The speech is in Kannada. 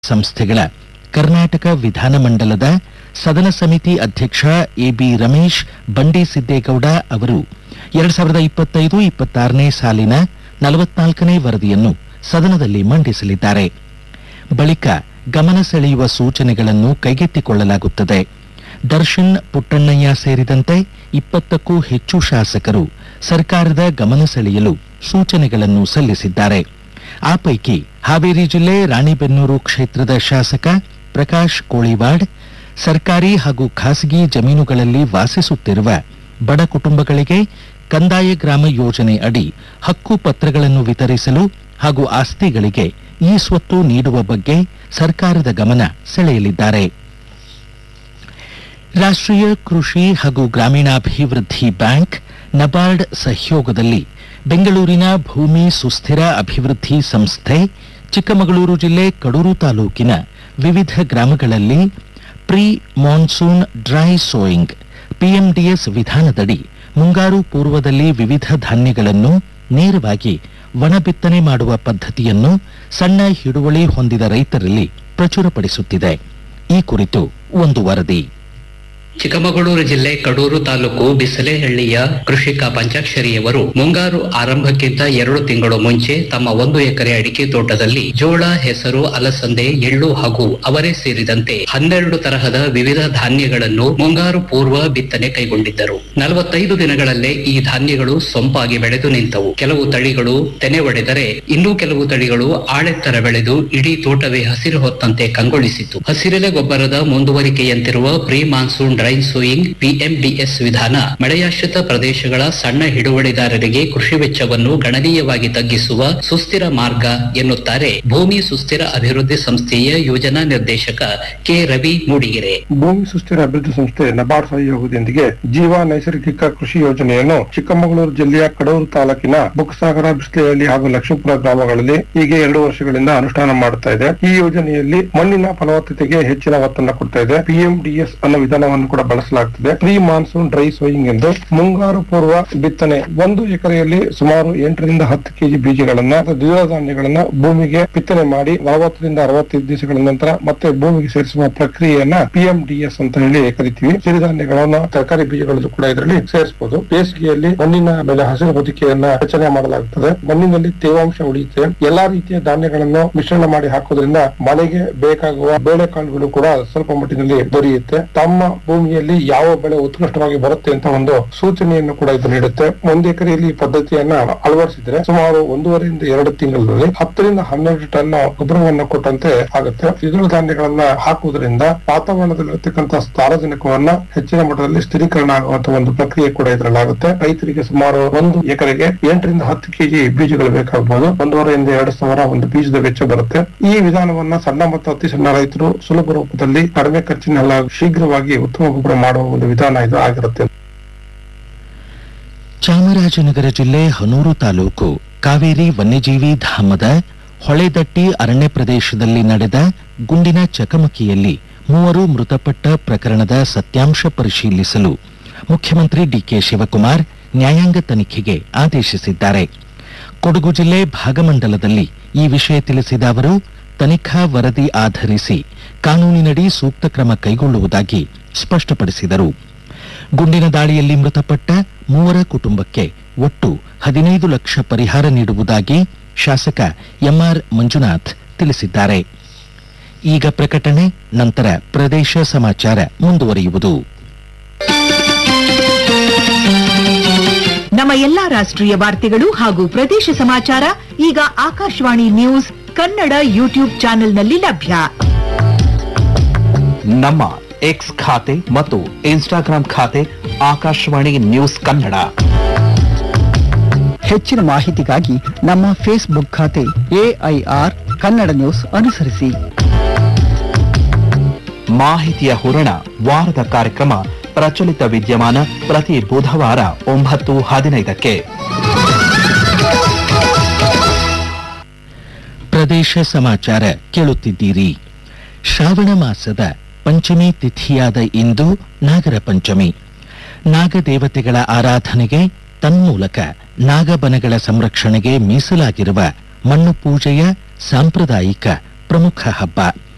ಸಂಸ್ಥೆಗಳ ಕರ್ನಾಟಕ ವಿಧಾನಮಂಡಲದ ಸದನ ಸಮಿತಿ ಅಧ್ಯಕ್ಷ ಎಬಿ ರಮೇಶ್ ಬಂಡಿ ಸಿದ್ದೇಗೌಡ ಅವರು ಎರಡ್ ಸಾವಿರದ ಇಪ್ಪತ್ತೈದು ಇಪ್ಪತ್ತಾರನೇ ಸಾಲಿನ ನಲವತ್ನಾಲ್ಕನೇ ವರದಿಯನ್ನು ಸದನದಲ್ಲಿ ಮಂಡಿಸಲಿದ್ದಾರೆ ಬಳಿಕ ಗಮನ ಸೆಳೆಯುವ ಸೂಚನೆಗಳನ್ನು ಕೈಗೆತ್ತಿಕೊಳ್ಳಲಾಗುತ್ತದೆ ದರ್ಶನ್ ಪುಟ್ಟಣ್ಣಯ್ಯ ಸೇರಿದಂತೆ ಇಪ್ಪತ್ತಕ್ಕೂ ಹೆಚ್ಚು ಶಾಸಕರು ಸರ್ಕಾರದ ಗಮನ ಸೆಳೆಯಲು ಸೂಚನೆಗಳನ್ನು ಸಲ್ಲಿಸಿದ್ದಾರೆ ಆ ಪೈಕಿ ಹಾವೇರಿ ಜಿಲ್ಲೆ ರಾಣಿಬೆನ್ನೂರು ಕ್ಷೇತ್ರದ ಶಾಸಕ ಪ್ರಕಾಶ್ ಕೋಳಿವಾಡ್ ಸರ್ಕಾರಿ ಹಾಗೂ ಖಾಸಗಿ ಜಮೀನುಗಳಲ್ಲಿ ವಾಸಿಸುತ್ತಿರುವ ಬಡ ಕುಟುಂಬಗಳಿಗೆ ಕಂದಾಯ ಗ್ರಾಮ ಯೋಜನೆ ಅಡಿ ಹಕ್ಕು ಪತ್ರಗಳನ್ನು ವಿತರಿಸಲು ಹಾಗೂ ಆಸ್ತಿಗಳಿಗೆ ಈ ಸ್ವತ್ತು ನೀಡುವ ಬಗ್ಗೆ ಸರ್ಕಾರದ ಗಮನ ಸೆಳೆಯಲಿದ್ದಾರೆ ರಾಷ್ಟ್ರೀಯ ಕೃಷಿ ಹಾಗೂ ಗ್ರಾಮೀಣಾಭಿವೃದ್ಧಿ ಬ್ಯಾಂಕ್ ನಬಾರ್ಡ್ ಸಹಯೋಗದಲ್ಲಿ ಬೆಂಗಳೂರಿನ ಭೂಮಿ ಸುಸ್ಥಿರ ಅಭಿವೃದ್ಧಿ ಸಂಸ್ಥೆ ಚಿಕ್ಕಮಗಳೂರು ಜಿಲ್ಲೆ ಕಡೂರು ತಾಲೂಕಿನ ವಿವಿಧ ಗ್ರಾಮಗಳಲ್ಲಿ pre monsoon dry sowing PMDS ವಿಧಾನದಡಿ ಮುಂಗಾರು ಪೂರ್ವದಲ್ಲಿ ವಿವಿಧ ಧಾನ್ಯಗಳನ್ನು ನೇರವಾಗಿ ಒಣ ಬಿತ್ತನೆ ಮಾಡುವ ಪದ್ಧತಿಯನ್ನು ಸಣ್ಣ ಹಿಡುವಳಿ ಹೊಂದಿದ ರೈತರಲ್ಲಿ ಪ್ರಚುರಪಡಿಸುತ್ತಿದೆ ಈ ಕುರಿತು ಒಂದು ವರದಿ ಚಿಕ್ಕಮಗಳೂರು ಜಿಲ್ಲೆ ಕಡೂರು ತಾಲೂಕು ಬಿಸಲೆಹಳ್ಳಿಯ ಕೃಷಿಕ ಪಂಚಾಕ್ಷರಿಯವರು ಮುಂಗಾರು ಆರಂಭಕ್ಕಿಂತ ಎರಡು ತಿಂಗಳು ಮುಂಚೆ ತಮ್ಮ ಒಂದು ಎಕರೆ ಅಡಿಕೆ ತೋಟದಲ್ಲಿ ಜೋಳ ಹೆಸರು ಅಲಸಂದೆ ಎಳ್ಳು ಹಾಗೂ ಅವರೇ ಸೇರಿದಂತೆ ಹನ್ನೆರಡು ತರಹದ ವಿವಿಧ ಧಾನ್ಯಗಳನ್ನು ಮುಂಗಾರು ಪೂರ್ವ ಬಿತ್ತನೆ ಕೈಗೊಂಡಿದ್ದರು ನಲವತ್ತೈದು ದಿನಗಳಲ್ಲೇ ಈ ಧಾನ್ಯಗಳು ಸೊಂಪಾಗಿ ಬೆಳೆದು ನಿಂತವು ಕೆಲವು ತಳಿಗಳು ತೆನೆ ಒಡೆದರೆ ಇನ್ನೂ ಕೆಲವು ತಳಿಗಳು ಆಳೆತ್ತರ ಬೆಳೆದು ಇಡೀ ತೋಟವೇ ಹಸಿರು ಹೊತ್ತಂತೆ ಕಂಗೊಳಿಸಿತು ಹಸಿರೆಲೆ ಗೊಬ್ಬರದ ಮುಂದುವರಿಕೆಯಂತಿರುವ pre monsoon dry sowing PMDS ವಿಧಾನ ಮಳೆಯಾಶ್ರಿತ ಪ್ರದೇಶಗಳ ಸಣ್ಣ ಹಿಡುವಳಿದಾರರಿಗೆ ಕೃಷಿ ವೆಚ್ಚವನ್ನು ಗಣನೀಯವಾಗಿ ತಗ್ಗಿಸುವ ಸುಸ್ಥಿರ ಮಾರ್ಗ ಎನ್ನುತ್ತಾರೆ ಭೂಮಿ ಸುಸ್ಥಿರ ಅಭಿವೃದ್ಧಿ ಸಂಸ್ಥೆಯ ಯೋಜನಾ ನಿರ್ದೇಶಕ ಕೆ ರವಿ ಮೂಡಿಗೆರೆ ಭೂಮಿ ಸುಸ್ಥಿರ ಅಭಿವೃದ್ಧಿ ಸಂಸ್ಥೆ ನಬಾರ್ಡ್ ಸಹಯೋಗದೊಂದಿಗೆ ಜೀವ ನೈಸರ್ಗಿಕ ಕೃಷಿ ಯೋಜನೆಯನ್ನು ಚಿಕ್ಕಮಗಳೂರು ಜಿಲ್ಲೆಯ ಕಡೂರು ತಾಲೂಕಿನ ಬುಕ್ಸಾಗರ ಬಿಸ್ಲೆಹಳ್ಳಿ ಹಾಗೂ ಲಕ್ಷ್ಮೀಪುರ ಗ್ರಾಮಗಳಲ್ಲಿ ಹೀಗೆ ಎರಡು ವರ್ಷಗಳಿಂದ ಅನುಷ್ಠಾನ ಮಾಡುತ್ತಾ ಇದೆ ಈ ಯೋಜನೆಯಲ್ಲಿ ಮಣ್ಣಿನ ಫಲವತ್ತತೆಗೆ ಹೆಚ್ಚಿನ ಒತ್ತನ್ನು ಕೊಡ್ತಾ ಇದೆ ಪಿಎಂಡಿಎಸ್ ಅನ್ನೋ ವಿಧಾನವನ್ನು ಕೂಡ ಬಳಸಲಾಗುತ್ತದೆ ಪ್ರೀ ಮಾನ್ಸೂನ್ ಡ್ರೈ ಸೋಯಿಂಗ್ ಎಂದು ಮುಂಗಾರು ಪೂರ್ವ ಬಿತ್ತನೆ ಒಂದು ಎಕರೆಯಲ್ಲಿ ಸುಮಾರು ಎಂಟರಿಂದ ಹತ್ತು ಕೆಜಿ ಬೀಜಗಳನ್ನ ಅಥವಾ ದ್ವಿದಳ ಧಾನ್ಯಗಳನ್ನ ಭೂಮಿಗೆ ಬಿತ್ತನೆ ಮಾಡಿ ನಲವತ್ತರಿಂದ ಅರವತ್ತೈದು ದಿವಸಗಳ ನಂತರ ಮತ್ತೆ ಭೂಮಿಗೆ ಸೇರಿಸುವ ಪ್ರಕ್ರಿಯೆಯನ್ನ ಪಿಎಂಡಿಎಸ್ ಅಂತ ಹೇಳಿ ಕರಿತೀವಿ ಸಿರಿಧಾನ್ಯಗಳನ್ನ ತರಕಾರಿ ಬೀಜಗಳಲ್ಲೂ ಕೂಡ ಇದರಲ್ಲಿ ಸೇರಿಸಬಹುದು ಬೇಸಿಗೆಯಲ್ಲಿ ಮಣ್ಣಿನ ಮೇಲೆ ಹಸಿರು ಹೊದಿಕೆಯನ್ನ ರಚನೆ ಮಾಡಲಾಗುತ್ತದೆ ಮಣ್ಣಿನಲ್ಲಿ ತೇವಾಂಶ ಉಳಿಯುತ್ತೆ ಎಲ್ಲಾ ರೀತಿಯ ಧಾನ್ಯಗಳನ್ನು ಮಿಶ್ರಣ ಮಾಡಿ ಹಾಕೋದ್ರಿಂದ ಮಳೆಗೆ ಬೇಕಾಗುವ ಬೇಳೆಕಾಳುಗಳು ಕೂಡ ಸ್ವಲ್ಪ ಮಟ್ಟಿನಲ್ಲಿ ದೊರೆಯುತ್ತೆ ತಮ್ಮ ಭೂಮಿಯಲ್ಲಿ ಯಾವ ಬೆಳೆ ಉತ್ಕೃಷ್ಟವಾಗಿ ಬರುತ್ತೆ ಅಂತ ಒಂದು ಸೂಚನೆಯನ್ನು ಕೂಡ ಇದು ನೀಡುತ್ತೆ ಒಂದು ಎಕರೆಯಲ್ಲಿ ಈ ಪದ್ಧತಿಯನ್ನ ಅಳವಡಿಸಿದ್ರೆ ಸುಮಾರು ಒಂದೂವರೆಯಿಂದ ಎರಡು ತಿಂಗಳಲ್ಲಿ ಹತ್ತರಿಂದ ಹನ್ನೆರಡು ಟನ್ ಗೊಬ್ಬರವನ್ನು ಕೊಟ್ಟಂತೆ ಆಗುತ್ತೆ ದ್ವಿದಳ ಧಾನ್ಯಗಳನ್ನ ಹಾಕುವುದರಿಂದ ವಾತಾವರಣದಲ್ಲಿರತಕ್ಕಂಥ ಸಾರಜನಕವನ್ನ ಹೆಚ್ಚಿನ ಮಟ್ಟದಲ್ಲಿ ಸ್ಥಿರೀಕರಣ ಆಗುವಂತ ಒಂದು ಪ್ರಕ್ರಿಯೆ ಕೂಡ ಇದರಲ್ಲಾಗುತ್ತೆ ರೈತರಿಗೆ ಸುಮಾರು ಒಂದು ಎಕರೆಗೆ ಎಂಟರಿಂದ ಹತ್ತು ಕೆಜಿ ಬೀಜಗಳು ಬೇಕಾಗಬಹುದು ಒಂದೂವರೆಯಿಂದ ಎರಡು ಸಾವಿರ ಒಂದು ಬೀಜದ ವೆಚ್ಚ ಬರುತ್ತೆ ಈ ವಿಧಾನವನ್ನ ಸಣ್ಣ ಮತ್ತು ಅತಿ ಸಣ್ಣ ರೈತರು ಸುಲಭ ರೂಪದಲ್ಲಿ ಕಡಿಮೆ ಖರ್ಚಿನೆಲ್ಲ ಶೀಘ್ರವಾಗಿ ಉತ್ತಮ ಗೊಬ್ಬರ ಮಾಡುವ ಒಂದು ವಿಧಾನ ಇದು ಆಗಿರುತ್ತೆ ಚಾಮರಾಜನಗರ ಜಿಲ್ಲೆ ಹನೂರು ತಾಲೂಕು ಕಾವೇರಿ ವನ್ಯಜೀವಿ ಧಾಮದ ಹೊಳೆದಟ್ಟಿ ಅರಣ್ಯ ಪ್ರದೇಶದಲ್ಲಿ ನಡೆದ ಗುಂಡಿನ ಚಕಮಕಿಯಲ್ಲಿ ಮೂವರು ಮೃತಪಟ್ಟ ಪ್ರಕರಣದ ಸತ್ಯಾಂಶ ಪರಿಶೀಲಿಸಲು ಮುಖ್ಯಮಂತ್ರಿ ಡಿಕೆ ಶಿವಕುಮಾರ್ ನ್ಯಾಯಾಂಗ ತನಿಖೆಗೆ ಆದೇಶಿಸಿದ್ದಾರೆ ಕೊಡಗು ಜಿಲ್ಲೆ ಭಾಗಮಂಡಲದಲ್ಲಿ ಈ ವಿಷಯ ತಿಳಿಸಿದ ಅವರು ತನಿಖಾ ವರದಿ ಆಧರಿಸಿ ಕಾನೂನಿನಡಿ ಸೂಕ್ತ ಕ್ರಮ ಕೈಗೊಳ್ಳುವುದಾಗಿ ಸ್ಪಷ್ಟಪಡಿಸಿದರು ಗುಂಡಿನ ದಾಳಿಯಲ್ಲಿ ಮೃತಪಟ್ಟ ಮೂವರ ಕುಟುಂಬಕ್ಕೆ ಒಟ್ಟು ಹದಿನೈದು ಲಕ್ಷ ಪರಿಹಾರ ನೀಡುವುದಾಗಿ ಶಾಸಕ ಎಂಆರ್ ಮಂಜುನಾಥ್ ತಿಳಿಸಿದ್ದಾರೆ ಈಗ ಪ್ರಕಟಣೆ ನಂತರ ಪ್ರದೇಶ ಸಮಾಚಾರ ಮುಂದುವರಿಯುವುದು ನಮ್ಮ ಎಲ್ಲಾ ರಾಷ್ಟ್ರೀಯ ವಾರ್ತೆಗಳು ಹಾಗೂ ಪ್ರದೇಶ ಸಮಾಚಾರ ಈಗ ಆಕಾಶವಾಣಿ ನ್ಯೂಸ್ ಕನ್ನಡ ಯೂಟ್ಯೂಬ್ ಚಾನೆಲ್ನಲ್ಲಿ ಲಭ್ಯ ನಮ್ಮ ಎಕ್ಸ್ ಖಾತೆ ಮತ್ತು ಇನ್ಸ್ಟಾಗ್ರಾಂ ಖಾತೆ ಆಕಾಶವಾಣಿ ನ್ಯೂಸ್ ಕನ್ನಡ ಹೆಚ್ಚಿನ ಮಾಹಿತಿಗಾಗಿ ನಮ್ಮ ಫೇಸ್ಬುಕ್ ಖಾತೆ ಎಐಆರ್ ಕನ್ನಡ ನ್ಯೂಸ್ ಅನುಸರಿಸಿ ಮಾಹಿತಿಯ ಹೂರಣ ವಾರದ ಕಾರ್ಯಕ್ರಮ ಪ್ರಚಲಿತ ವಿದ್ಯಮಾನ ಪ್ರತಿ ಬುಧವಾರ ಒಂಬತ್ತು ಹದಿನೈದಕ್ಕೆ ಪ್ರದೇಶ ಸಮಾಚಾರ ಕೇಳುತ್ತಿದ್ದೀರಿ ಶ್ರಾವಣ ಮಾಸದ ಪಂಚಮಿ ತಿಥಿಯಾದ ಇಂದು ನಾಗರ ಪಂಚಮಿ ನಾಗದೇವತೆಗಳ ಆರಾಧನೆಗೆ ತನ್ಮೂಲಕ ನಾಗಬನಗಳ ಸಂರಕ್ಷಣೆಗೆ ಮೀಸಲಾಗಿರುವ ಮಣ್ಣು ಪೂಜೆಯ ಸಾಂಪ್ರದಾಯಿಕ ಪ್ರಮುಖ ಹಬ್ಬ